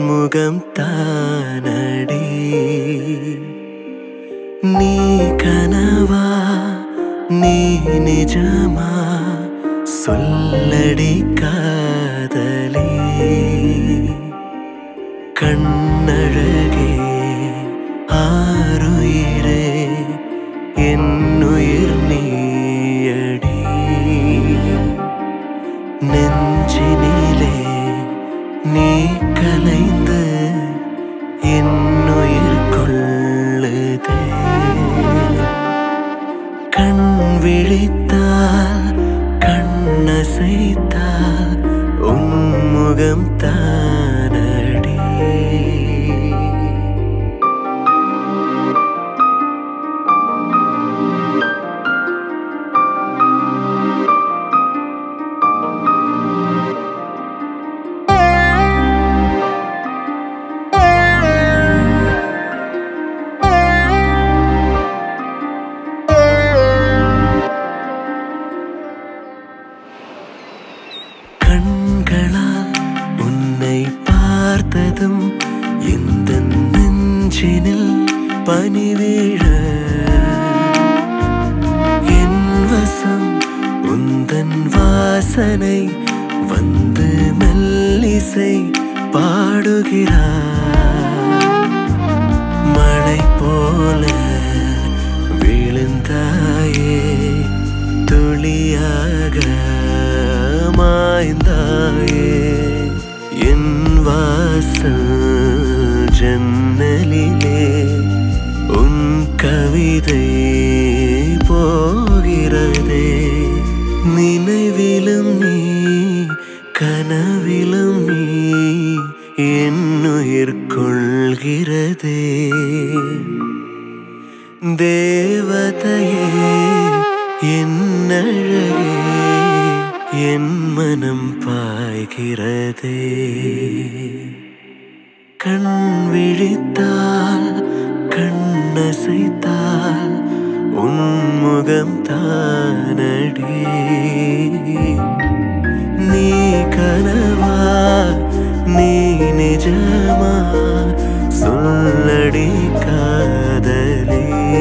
முகம் தானடி நீ கனவா நீ நிஜமா சொல்லடி காதலே கண்ணழகே ஆருயிரே என்னுயிர் நீயடி நெஞ்சினிலே நீ கலைந்து என்னுயிர் கொள்ளுதே கண் விழித்தால் கண்ணசைத்தால் உன்முகம் தானடி கண்களால் உன்னை பார்த்ததும் இந்த நெஞ்சினில் பனி வீழ என் வசம் உந்தன் வாசனை வந்து மெல்லிசை பாடுகிறார் மழை போல விழுந்தாயே துளியாக மாய்ந்தாயே என் வாசல் ஜன்னலிலே உன் கவிதை போகிறதே நினைவிலும் நீ கனவிலும் நீ என்னுயிர் கொள்கிறதே தேவதையே என் அழகே என் மனம் பாய்கிறதே கண் விழித்தால் கண்ணசைத்தால் உன்முகம் தானடி நீ கனவா நீ நிஜமா சொல்லடி காதலே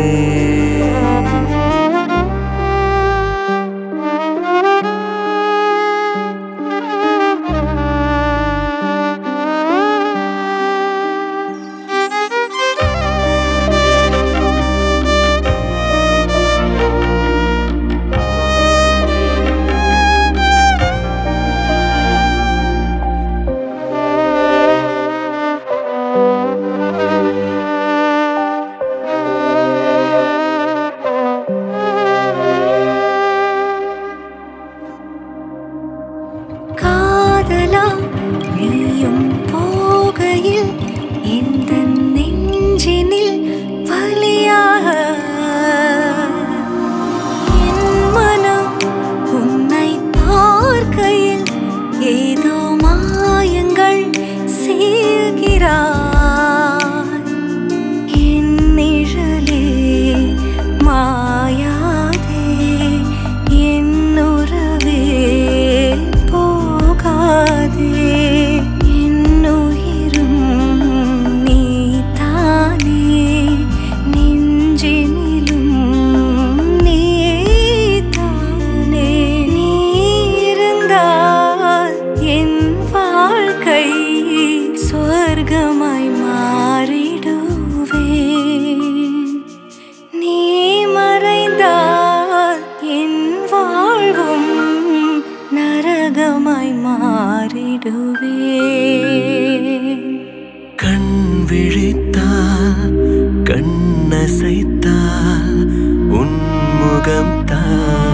காதலா நீயும் போகையில் இந்த நெஞ்சினில் வலியாக என் மனம் உன்னை பார்க்கையில் ஏதோ மாயங்கள் செய்கிறாய் என் நிழலே மாயாதே என் உறவே போகாதே என் உயிரும் நீதானே நெஞ்சினிலும் நீதானே நீ இருந்தால் என் வாழ்க்கை சொர்க்கமாய் மாறிடுவேன் நீ மறைந்தால் என் வாழ்வும் நரகமாய் மாறிடுவேன் கண் விழித்தால் கண்ணசைத்தால் உன்முகம் தான்